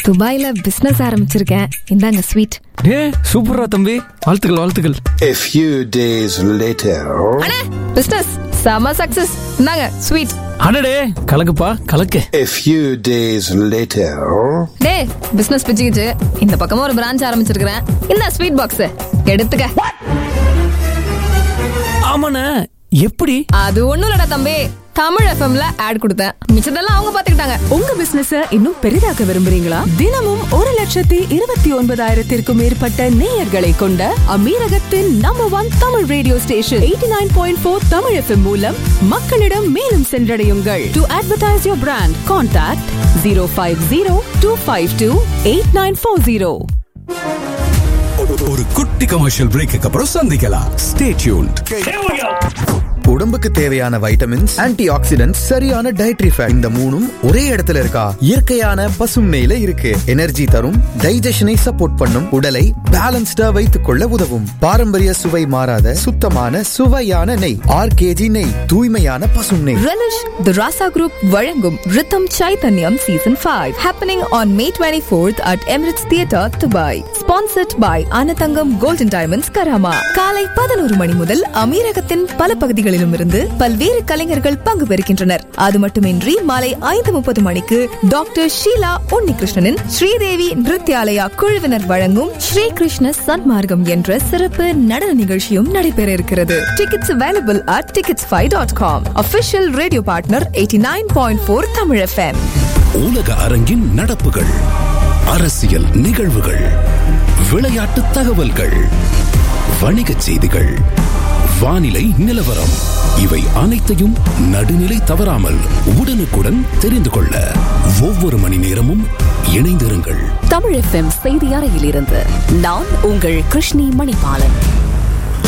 துபாயில பிசினஸ் ஆரம்பிச்சிருக்கேன் இந்தாங்க ஸ்வீட் ஏ சூப்பரா தம்பி வாழ்த்துக்கள் வாழ்த்துக்கள் A few days later, அண்ணே பிசினஸ் செம சக்சஸ் இந்தாங்க ஸ்வீட் அடடே கலக்குப்பா கலக்கு a few days later, டே பிசினஸ் பிச்சுக்கிச்சு இந்த பக்கமா ஒரு பிரான்ச் ஆரம்பிச்சிருக்கிறேன் இந்த ஸ்வீட் பாக்ஸ் எடுத்துக்க ஆமாண்ணே எப்படி அது ஒண்ணும் இல்லடா தம்பி தமிழ் எஃப்எம்ல ஆட் கொடுத்தேன் மிச்சதெல்லாம் அவங்க பாத்துக்கிட்டாங்க உங்க பிசினஸ் இன்னும் பெரிதாக்க விரும்புறீங்களா தினமும் ஒரு லட்சத்தி இருபத்தி ஒன்பதாயிரத்திற்கும் மேற்பட்ட நேயர்களை கொண்ட அமீரகத்தின் number one Tamil radio station eighty nine point four Tamil FM மூலம் மக்களிடம் மேலும் சென்றடையுங்கள் to advertise your brand contact zero five zero two five two eight nine four zero ஒரு குட்டி கமர்ஷியல் பிரேக்கு அப்புறம் சந்திக்கலாம் ஸ்டே டியூன்ட் உடம்புக்கு தேவையான வைட்டமின்ஸ் ஆன்டி ஆக்சிடென்ட் சரியான டயட்ரி ஃபேட் இந்த மூணும் ஒரே இடத்துல இருக்கா இயற்கையான பசுமையில இருக்கு எனர்ஜி தரும் டைஜஷனை சப்போர்ட் பண்ணும் உடலை பேலன்ஸ்டா வைத்துக் கொள்ள உதவும் பாரம்பரிய சுவை மாறாத சுத்தமான சுவையான நெய் ஆர்கேஜி நெய் தூய்மையான பசும் நெய் Relish the Rasa Group வழங்கும் Rhythm Chaitanyam Season 5 happening on May 24th at Emirates Theatre, Dubai. Sponsored by Anatangam Golden Diamonds, Karama. காலை பதினோரு மணி முதல் அமீரகத்தின் பல பகுதிகளிலும் இருந்து பல்வேறு கலைஞர்கள் பங்கு பெறுகின்றனர் அது மட்டுமின்றி மாலை ஐந்து முப்பது மணிக்கு டாக்டர் ஷீலா உன்னிகிருஷ்ணனின் ஸ்ரீதேவி நிருத்யாலயா குழுவினர் வழங்கும் ஸ்ரீ கிருஷ்ண சன்மார்க்கம் என்ற சிறப்பு நடன நிகழ்ச்சியும் நடைபெற இருக்கிறது tickets available at tickets five dot com official radio partner eighty nine point four Tamil FM உலக அரங்கின் நடப்புகள் அரசியல் நிகழ்வுகள் விளையாட்டு தகவல்கள் வணிகச் செய்திகள் வானிலை நிலவரம் இவை அனைத்தையும் நடுநிலை தவறாமல் உடனுக்குடன் தெரிந்து கொள்ள ஒவ்வொரு மணி நேரமும் இணைந்திருங்கள் தமிழ் எஃப்எம் செய்தி அறையிலிருந்து நான் உங்கள் கிருஷ்ணி மணிபாலன்